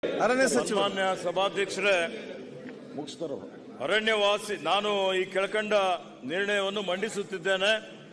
ಅರಣ್ಯ ಸಚಿವ ಸನ್ಮಾನ್ಯ ಸಭಾಧ್ಯಕ್ಷರೇ ಅರಣ್ಯವಾಸಿ ನಾನು ಈ ಕೆಳಕಂಡ ನಿರ್ಣಯವನ್ನು ಮಂಡಿಸುತ್ತಿದ್ದೇನೆ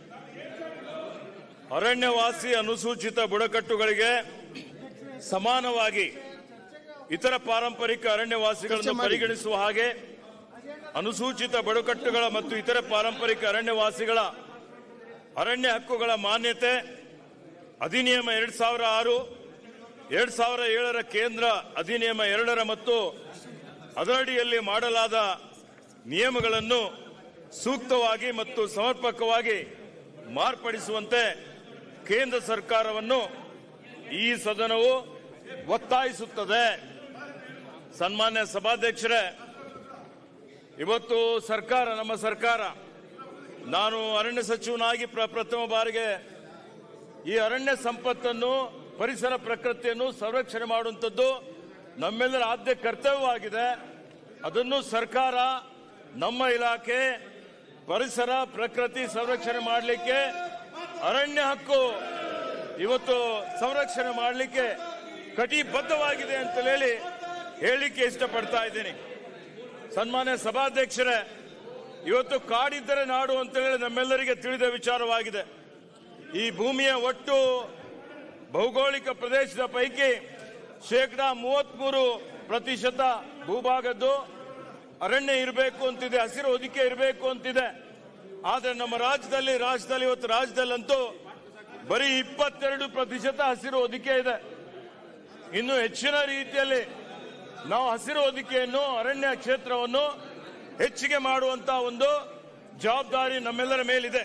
ಅರಣ್ಯವಾಸಿ ಅನುಸೂಚಿತ ಬುಡಕಟ್ಟುಗಳಿಗೆ ಸಮಾನವಾಗಿ ಇತರ ಪಾರಂಪರಿಕ ಅರಣ್ಯವಾಸಿಗಳನ್ನು ಚರ್ಚೆ ಮಾಡಿ. ಪರಿಗಣಿಸುವ ಹಾಗೆ ಅನುಸೂಚಿತ ಬುಡಕಟ್ಟುಗಳ ಮತ್ತು ಇತರ ಪಾರಂಪರಿಕ ಅರಣ್ಯವಾಸಿಗಳ ಅರಣ್ಯ ಹಕ್ಕುಗಳ ಮಾನ್ಯತೆ ಅಧಿನಿಯಮ ಎರಡ್ ಸಾವಿರ ಆರು ಎರಡ್ ಸಾವಿರ ಏಳರ ಕೇಂದ್ರ ಅಧಿನಿಯಮ ಎರಡರ ಮತ್ತು ಅದರಡಿಯಲ್ಲಿ ಮಾಡಲಾದ ನಿಯಮಗಳನ್ನು ಸೂಕ್ತವಾಗಿ ಮತ್ತು ಸಮರ್ಪಕವಾಗಿ ಮಾರ್ಪಡಿಸುವಂತೆ ಕೇಂದ್ರ ಸರ್ಕಾರವನ್ನು ಈ ಸದನವು ಒತ್ತಾಯಿಸುತ್ತದೆ ಸನ್ಮಾನ್ಯ ಸಭಾಧ್ಯಕ್ಷರೇ ಇವತ್ತು ಸರ್ಕಾರ ನಮ್ಮ ಸರ್ಕಾರ ನಾನು ಅರಣ್ಯ ಸಚಿವನಾಗಿ ಪ್ರ- ಪ್ರಥಮ ಬಾರಿಗೆ ಈ ಅರಣ್ಯ ಸಂಪತ್ತನ್ನು ಪರಿಸರ ಪ್ರಕೃತಿಯನ್ನು ಸಂರಕ್ಷಣೆ ಮಾಡುವಂಥದ್ದು ನಮ್ಮೆಲ್ಲರ ಆದ್ಯ ಕರ್ತವ್ಯವಾಗಿದೆ ಅದನ್ನು ಸರ್ಕಾರ ನಮ್ಮ ಇಲಾಖೆ ಪರಿಸರ ಪ್ರಕೃತಿ ಸಂರಕ್ಷಣೆ ಮಾಡಲಿಕ್ಕೆ ಅರಣ್ಯ ಹಕ್ಕು ಇವತ್ತು ಸಂರಕ್ಷಣೆ ಮಾಡಲಿಕ್ಕೆ ಕಟಿಬದ್ಧವಾಗಿದೆ ಅಂತ ಹೇಳಿ ಹೇಳಲಿಕ್ಕೆ ಇಷ್ಟಪಡ್ತಾ ಇದ್ದೀನಿ ಸನ್ಮಾನ್ಯ ಸಭಾಧ್ಯಕ್ಷರೇ ಇವತ್ತು ಕಾಡಿದ್ದರೆ ನಾಡು ಅಂತ ಹೇಳಿ ನಮ್ಮೆಲ್ಲರಿಗೆ ತಿಳಿದ ವಿಚಾರವಾಗಿದೆ ಈ ಭೂಮಿಯ ಒಟ್ಟು ಭೌಗೋಳಿಕ ಪ್ರದೇಶದ ಪೈಕಿ ಶೇಕಡಾ ಮೂವತ್ಮೂರು ಪ್ರತಿಶತ ಭೂಭಾಗದ್ದು ಅರಣ್ಯ ಇರಬೇಕು ಅಂತಿದೆ ಹಸಿರು ಹೊದಿಕೆ ಇರಬೇಕು ಅಂತಿದೆ ಆದ್ರೆ ನಮ್ಮ ರಾಜ್ಯದಲ್ಲಿ ರಾಜ್ಯದಲ್ಲಿ ಇವತ್ತು ರಾಜ್ಯದಲ್ಲಂತೂ ಬರೀ ಇಪ್ಪತ್ತೆರಡು ಪ್ರತಿಶತ ಹಸಿರು ಹೊದಿಕೆ ಇದೆ ಇನ್ನು ಹೆಚ್ಚಿನ ರೀತಿಯಲ್ಲಿ ನಾವು ಹಸಿರು ಹೊದಿಕೆಯನ್ನು ಅರಣ್ಯ ಕ್ಷೇತ್ರವನ್ನು ಹೆಚ್ಚಿಗೆ ಮಾಡುವಂತ ಒಂದು ಜವಾಬ್ದಾರಿ ನಮ್ಮೆಲ್ಲರ ಮೇಲಿದೆ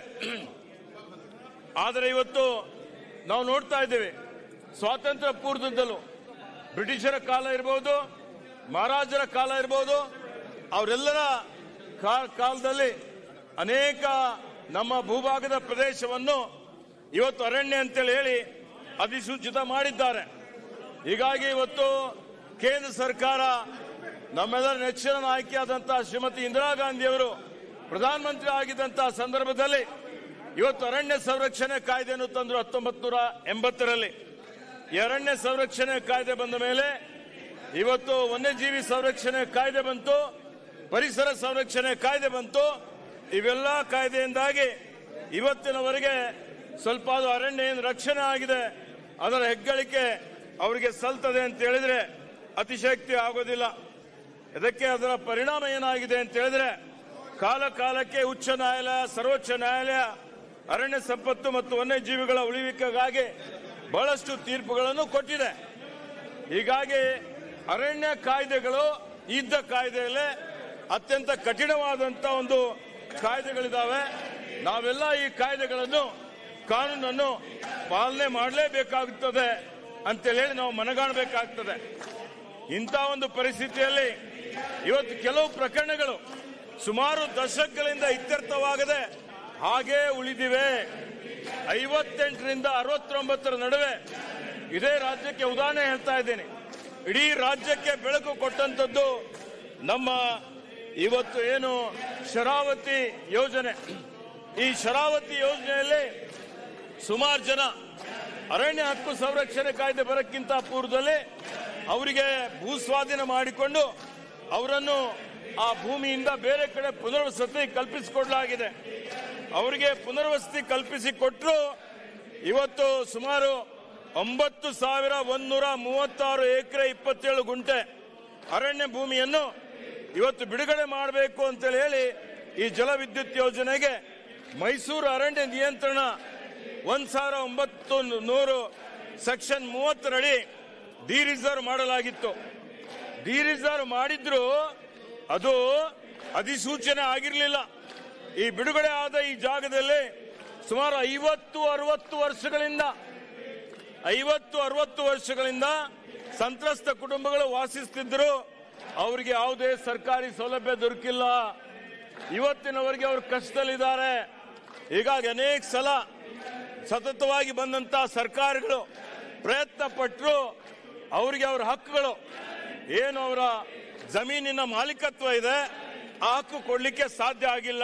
ಆದರೆ ಇವತ್ತು ನಾವು ನೋಡ್ತಾ ಇದ್ದೇವೆ ಸ್ವಾತಂತ್ರ್ಯ ಪೂರ್ವದಿಂದಲೂ ಬ್ರಿಟಿಷರ ಕಾಲ ಇರಬಹುದು ಮಹಾರಾಜರ ಕಾಲ ಇರಬಹುದು ಅವರೆಲ್ಲರ ಕಾ- ಕಾಲದಲ್ಲಿ ಅನೇಕ ನಮ್ಮ ಭೂಭಾಗದ ಪ್ರದೇಶವನ್ನು ಇವತ್ತು ಅರಣ್ಯ ಅಂತೇಳಿ ಹೇಳಿ ಅಧಿಸೂಚಿತ ಮಾಡಿದ್ದಾರೆ ಹೀಗಾಗಿ ಇವತ್ತು ಕೇಂದ್ರ ಸರ್ಕಾರ ನಮ್ಮೆಲ್ಲರ ನೆಚ್ಚಿನ ನಾಯಕಿಯಾದಂತಹ ಶ್ರೀಮತಿ ಇಂದಿರಾ ಗಾಂಧಿಯವರು ಪ್ರಧಾನಮಂತ್ರಿ ಆಗಿದ್ದಂತಹ ಸಂದರ್ಭದಲ್ಲಿ ಇವತ್ತು ಅರಣ್ಯ ಸಂರಕ್ಷಣೆ ಕಾಯ್ದೆಯನ್ನು ತಂದರು ಹತ್ತೊಂಬತ್ತು ನೂರ ಎಂಬತ್ತರಲ್ಲಿ ಈ ಅರಣ್ಯ ಸಂರಕ್ಷಣೆ ಕಾಯ್ದೆ ಬಂದ ಮೇಲೆ ಇವತ್ತು ವನ್ಯಜೀವಿ ಸಂರಕ್ಷಣೆ ಕಾಯ್ದೆ ಬಂತು ಪರಿಸರ ಸಂರಕ್ಷಣೆ ಕಾಯ್ದೆ ಬಂತು ಇವೆಲ್ಲ ಕಾಯ್ದೆಯಿಂದಾಗಿ ಇವತ್ತಿನವರೆಗೆ ಸ್ವಲ್ಪ ಅದು ಅರಣ್ಯ ಏನು ರಕ್ಷಣೆ ಆಗಿದೆ ಅದರ ಹೆಗ್ಗಳಿಕೆ ಅವರಿಗೆ ಸಲ್ತದೆ ಅಂತ ಹೇಳಿದ್ರೆ ಅತಿಶಯಕ್ತಿ ಆಗೋದಿಲ್ಲ ಇದಕ್ಕೆ ಅದರ ಪರಿಣಾಮ ಏನಾಗಿದೆ ಅಂತ ಹೇಳಿದ್ರೆ ಕಾಲ ಕಾಲಕ್ಕೆ ಉಚ್ಚ ನ್ಯಾಯಾಲಯ ಸರ್ವೋಚ್ಚ ನ್ಯಾಯಾಲಯ ಅರಣ್ಯ ಸಂಪತ್ತು ಮತ್ತು ವನ್ಯಜೀವಿಗಳ ಉಳಿವಿಕೆಗಾಗಿ ಬಹಳಷ್ಟು ತೀರ್ಪುಗಳನ್ನು ಕೊಟ್ಟಿದೆ ಹೀಗಾಗಿ ಅರಣ್ಯ ಕಾಯ್ದೆಗಳು ಇದ್ದ ಕಾಯ್ದೆಯಲ್ಲೇ ಅತ್ಯಂತ ಕಠಿಣವಾದಂತ ಒಂದು ಕಾಯ್ದೆಗಳಿದಾವೆ ನಾವೆಲ್ಲ ಈ ಕಾಯ್ದೆಗಳನ್ನು ಕಾನೂನನ್ನು ಪಾಲನೆ ಮಾಡಲೇಬೇಕಾಗುತ್ತದೆ ಅಂತೇಳಿ ಹೇಳಿ ನಾವು ಮನಗಾಣಬೇಕಾಗ್ತದೆ ಇಂಥ ಒಂದು ಪರಿಸ್ಥಿತಿಯಲ್ಲಿ ಇವತ್ತು ಕೆಲವು ಪ್ರಕರಣಗಳು ಸುಮಾರು ದಶಕಗಳಿಂದ ಇತ್ಯರ್ಥವಾಗದೆ ಹಾಗೇ ಉಳಿದಿವೆ ಐವತ್ತೆಂಟರಿಂದ ಅರವತ್ತೊಂಬತ್ತರ ನಡುವೆ ಇದೇ ರಾಜ್ಯಕ್ಕೆ ಉದಾಹರಣೆ ಹೇಳ್ತಾ ಇದ್ದೇನೆ ಇಡೀ ರಾಜ್ಯಕ್ಕೆ ಬೆಳಕು ಕೊಟ್ಟಂತದ್ದು ನಮ್ಮ ಇವತ್ತು ಏನು ಶರಾವತಿ ಯೋಜನೆ ಈ ಶರಾವತಿ ಯೋಜನೆಯಲ್ಲಿ ಸುಮಾರು ಜನ ಅರಣ್ಯ ಹಕ್ಕು ಸಂರಕ್ಷಣೆ ಕಾಯ್ದೆ ಬರಕ್ಕಿಂತ ಪೂರ್ವದಲ್ಲಿ ಅವರಿಗೆ ಭೂ ಸ್ವಾಧೀನ ಮಾಡಿಕೊಂಡು ಅವರನ್ನು ಆ ಭೂಮಿಯಿಂದ ಬೇರೆ ಕಡೆ ಪುನರ್ವಸತಿ ಕಲ್ಪಿಸಿಕೊಡಲಾಗಿದೆ ಅವರಿಗೆ ಪುನರ್ವಸತಿ ಕಲ್ಪಿಸಿ ಕೊಟ್ಟರು ಇವತ್ತು ಸುಮಾರು ಒಂಬತ್ತು ಸಾವಿರ ಒಂದೂರ ಮೂವತ್ತಾರು ಎಕರೆ ಇಪ್ಪತ್ತೇಳು ಗುಂಟೆ ಅರಣ್ಯ ಭೂಮಿಯನ್ನು ಇವತ್ತು ಬಿಡುಗಡೆ ಮಾಡಬೇಕು ಅಂತೇಳಿ ಹೇಳಿ ಈ ಜಲ ವಿದ್ಯುತ್ ಯೋಜನೆಗೆ ಮೈಸೂರು ಅರಣ್ಯ ನಿಯಂತ್ರಣ ಒಂದ್ ಸಾವಿರ ಒಂಬತ್ತು ನೂರು ಸೆಕ್ಷನ್ ಮೂವತ್ತರಡಿ ಡಿ ರಿಸರ್ವ್ ಮಾಡಲಾಗಿತ್ತು ಡಿ ರಿಸರ್ವ್ ಮಾಡಿದ್ರು ಅದು ಅಧಿಸೂಚನೆ ಆಗಿರಲಿಲ್ಲ ಈ ಬಿಡುಗಡೆ ಆದ ಈ ಜಾಗದಲ್ಲಿ ಸುಮಾರು ಐವತ್ತು ಅರವತ್ತು ವರ್ಷಗಳಿಂದ ಐವತ್ತು ಅರವತ್ತು ವರ್ಷಗಳಿಂದ ಸಂತ್ರಸ್ತ ಕುಟುಂಬಗಳು ವಾಸಿಸುತ್ತಿದ್ದರು ಅವರಿಗೆ ಯಾವುದೇ ಸರ್ಕಾರಿ ಸೌಲಭ್ಯ ದೊರಕಿಲ್ಲ ಇವತ್ತಿನವರೆಗೆ ಅವರು ಕಷ್ಟದಲ್ಲಿದ್ದಾರೆ ಹೀಗಾಗಿ ಅನೇಕ ಸಲ ಸತತವಾಗಿ ಬಂದಂತ ಸರ್ಕಾರಗಳು ಪ್ರಯತ್ನ ಪಟ್ಟರು ಅವರಿಗೆ ಅವರ ಹಕ್ಕುಗಳು ಏನು ಅವರ ಜಮೀನಿನ ಮಾಲೀಕತ್ವ ಇದೆ ಆ ಹಕ್ಕು ಕೊಡ್ಲಿಕ್ಕೆ ಸಾಧ್ಯ ಆಗಿಲ್ಲ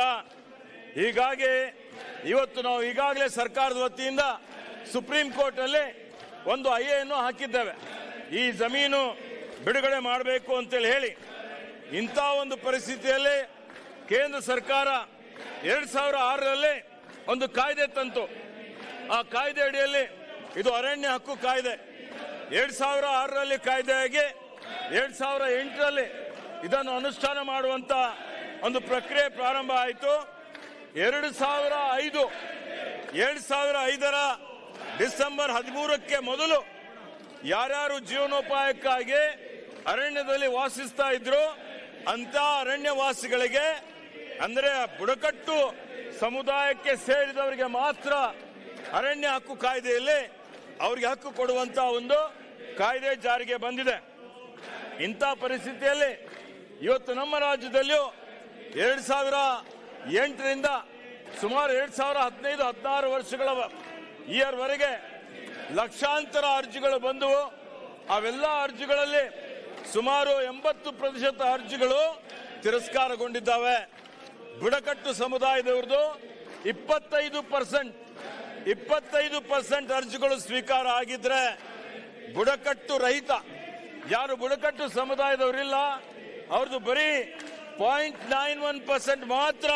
ಹೀಗಾಗಿ ಇವತ್ತು ನಾವು ಈಗಾಗಲೇ ಸರ್ಕಾರದ ವತಿಯಿಂದ ಸುಪ್ರೀಂ ಕೋರ್ಟ್ ಅಲ್ಲಿ ಒಂದು ಐಎಯನ್ನು ಹಾಕಿದ್ದೇವೆ ಈ ಜಮೀನು ಬಿಡುಗಡೆ ಮಾಡಬೇಕು ಅಂತೇಳಿ ಹೇಳಿ ಇಂಥ ಒಂದು ಪರಿಸ್ಥಿತಿಯಲ್ಲಿ ಕೇಂದ್ರ ಸರ್ಕಾರ ಎರಡ್ ಸಾವಿರ ಆರರಲ್ಲಿ ಒಂದು ಕಾಯ್ದೆ ತಂತು ಆ ಕಾಯ್ದೆ ಅಡಿಯಲ್ಲಿ ಇದು ಅರಣ್ಯ ಹಕ್ಕು ಕಾಯ್ದೆ ಎರಡ್ ಸಾವಿರ ಆರರಲ್ಲಿ ಕಾಯ್ದೆಯಾಗಿ ಎರಡ್ ಸಾವಿರ ಎಂಟರಲ್ಲಿ ಇದನ್ನು ಅನುಷ್ಠಾನ ಮಾಡುವಂತ ಒಂದು ಪ್ರಕ್ರಿಯೆ ಪ್ರಾರಂಭ ಆಯಿತು ಎರಡು ಸಾವಿರ ಐದು ಎರಡ್ ಸಾವಿರ ಐದರ ಡಿಸೆಂಬರ್ ಹದಿಮೂರಕ್ಕೆ ಮೊದಲು ಯಾರ್ಯಾರು ಜೀವನೋಪಾಯಕ್ಕಾಗಿ ಅರಣ್ಯದಲ್ಲಿ ವಾಸಿಸ್ತಾ ಇದ್ರು ಅಂತ ಅರಣ್ಯವಾಸಿಗಳಿಗೆ ಅಂದ್ರೆ ಬುಡಕಟ್ಟು ಸಮುದಾಯಕ್ಕೆ ಸೇರಿದವರಿಗೆ ಮಾತ್ರ ಅರಣ್ಯ ಹಕ್ಕು ಕಾಯ್ದೆಯಲ್ಲಿ ಅವರಿಗೆ ಹಕ್ಕು ಕೊಡುವಂತ ಒಂದು ಕಾಯ್ದೆ ಜಾರಿಗೆ ಬಂದಿದೆ ಇಂಥ ಪರಿಸ್ಥಿತಿಯಲ್ಲಿ ಇವತ್ತು ನಮ್ಮ ರಾಜ್ಯದಲ್ಲಿಯೂ ಎರಡ್ ಸಾವಿರ ಎಂಟರಿಂದ ಸುಮಾರು ಎರಡ್ ಸಾವಿರ ಹದಿನೈದು ಹದಿನಾರು ವರ್ಷಗಳ ಇಯರ್ ವರೆಗೆ ಲಕ್ಷಾಂತರ ಅರ್ಜಿಗಳು ಬಂದವು ಅವೆಲ್ಲ ಅರ್ಜಿಗಳಲ್ಲಿ ಸುಮಾರು ಎಂಬತ್ತು ಪ್ರತಿಶತ ಅರ್ಜಿಗಳು ತಿರಸ್ಕಾರಗೊಂಡಿದ್ದಾವೆ ಬುಡಕಟ್ಟು ಸಮುದಾಯದವ್ರದ್ದು ಇಪ್ಪತ್ತೈದು ಪರ್ಸೆಂಟ್ ಇಪ್ಪತ್ತೈದು ಪರ್ಸೆಂಟ್ ಅರ್ಜಿಗಳು ಸ್ವೀಕಾರ ಆಗಿದ್ರೆ ಬುಡಕಟ್ಟು ರಹಿತ ಯಾರು ಬುಡಕಟ್ಟು ಸಮುದಾಯದವರಿಲ್ಲ ಅವ್ರದ್ದು ಬರೀ ಪಾಯಿಂಟ್ ನೈನ್ ಒನ್ ಪರ್ಸೆಂಟ್ ಮಾತ್ರ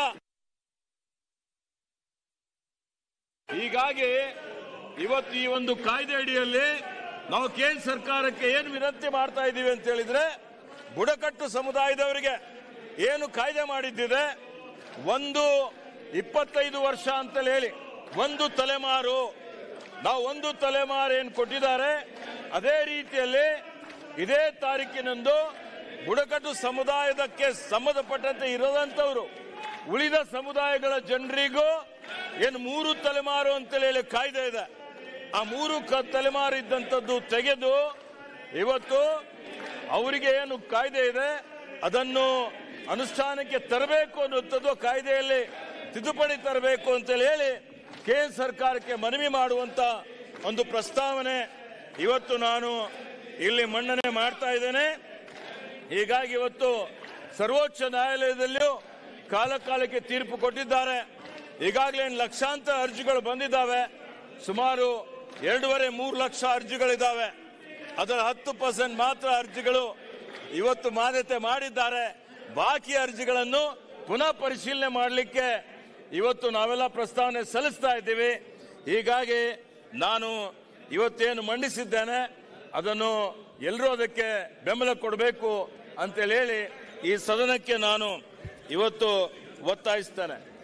ಹೀಗಾಗಿ ಇವತ್ತು ಈ ಒಂದು ಕಾಯ್ದೆ ಅಡಿಯಲ್ಲಿ ನಾವು ಕೇಂದ್ರ ಸರ್ಕಾರಕ್ಕೆ ಏನು ವಿನಂತಿ ಮಾಡ್ತಾ ಇದ್ದೀವಿ ಅಂತ ಹೇಳಿದ್ರೆ ಬುಡಕಟ್ಟು ಸಮುದಾಯದವರಿಗೆ ಏನು ಕಾಯ್ದೆ ಮಾಡಿದ್ದಿದೆ ಒಂದು ಇಪ್ಪತ್ತೈದು ವರ್ಷ ಅಂತಲೇ ಹೇಳಿ ಒಂದು ತಲೆಮಾರು ನಾವು ಒಂದು ತಲೆಮಾರು ಏನು ಕೊಟ್ಟಿದ್ದಾರೆ ಅದೇ ರೀತಿಯಲ್ಲಿ ಇದೇ ತಾರೀಕಿನಂದು ಬುಡಕಟ್ಟು ಸಮುದಾಯದಕ್ಕೆ ಸಂಬಂಧಪಟ್ಟಂತೆ ಇರದಂತವರು ಉಳಿದ ಸಮುದಾಯಗಳ ಜನರಿಗೂ ಏನು ಮೂರು ತಲೆಮಾರು ಅಂತೇಳಿ ಹೇಳಿ ಕಾಯ್ದೆ ಇದೆ ಆ ಮೂರು ಕ- ತಲೆಮಾರು ಇದ್ದಂಥದ್ದು ತೆಗೆದು ಇವತ್ತು ಅವರಿಗೆ ಏನು ಕಾಯ್ದೆ ಇದೆ ಅದನ್ನು ಅನುಷ್ಠಾನಕ್ಕೆ ತರಬೇಕು ಅನ್ನುವಂಥದ್ದು ಕಾಯ್ದೆಯಲ್ಲಿ ತಿದ್ದುಪಡಿ ತರಬೇಕು ಅಂತೇಳಿ ಹೇಳಿ ಕೇಂದ್ರ ಸರ್ಕಾರಕ್ಕೆ ಮನವಿ ಮಾಡುವಂತ ಒಂದು ಪ್ರಸ್ತಾವನೆ ಇವತ್ತು ನಾನು ಇಲ್ಲಿ ಮನ್ನಣೆ ಮಾಡ್ತಾ ಇದ್ದೇನೆ ಹೀಗಾಗಿ ಇವತ್ತು ಸರ್ವೋಚ್ಚ ನ್ಯಾಯಾಲಯದಲ್ಲಿಯೂ ಕಾಲ ಕಾಲಕ್ಕೆ ತೀರ್ಪು ಕೊಟ್ಟಿದ್ದಾರೆ ಈಗಾಗಲೇ ಲಕ್ಷಾಂತರ ಅರ್ಜಿಗಳು ಬಂದಿದ್ದಾವೆ ಸುಮಾರು ಎರಡೂವರೆ ಮೂರು ಲಕ್ಷ ಅರ್ಜಿಗಳಿದ್ದಾವೆ ಅದರ ಹತ್ತು ಪರ್ಸೆಂಟ್ ಮಾತ್ರ ಅರ್ಜಿಗಳು ಇವತ್ತು ಮಾನ್ಯತೆ ಮಾಡಿದ್ದಾರೆ ಬಾಕಿ ಅರ್ಜಿಗಳನ್ನು ಪುನಃ ಪರಿಶೀಲನೆ ಮಾಡಲಿಕ್ಕೆ ಇವತ್ತು ನಾವೆಲ್ಲ ಪ್ರಸ್ತಾವನೆ ಸಲ್ಲಿಸ್ತಾ ಇದ್ದೀವಿ ಹೀಗಾಗಿ ನಾನು ಇವತ್ತೇನು ಮಂಡಿಸಿದ್ದೇನೆ ಅದನ್ನು ಎಲ್ಲರೂ ಅದಕ್ಕೆ ಬೆಂಬಲ ಕೊಡಬೇಕು ಅಂತೇಳಿ ಹೇಳಿ ಈ ಸದನಕ್ಕೆ ನಾನು ಇವತ್ತು ಒತ್ತಾಯಿಸ್ತೇನೆ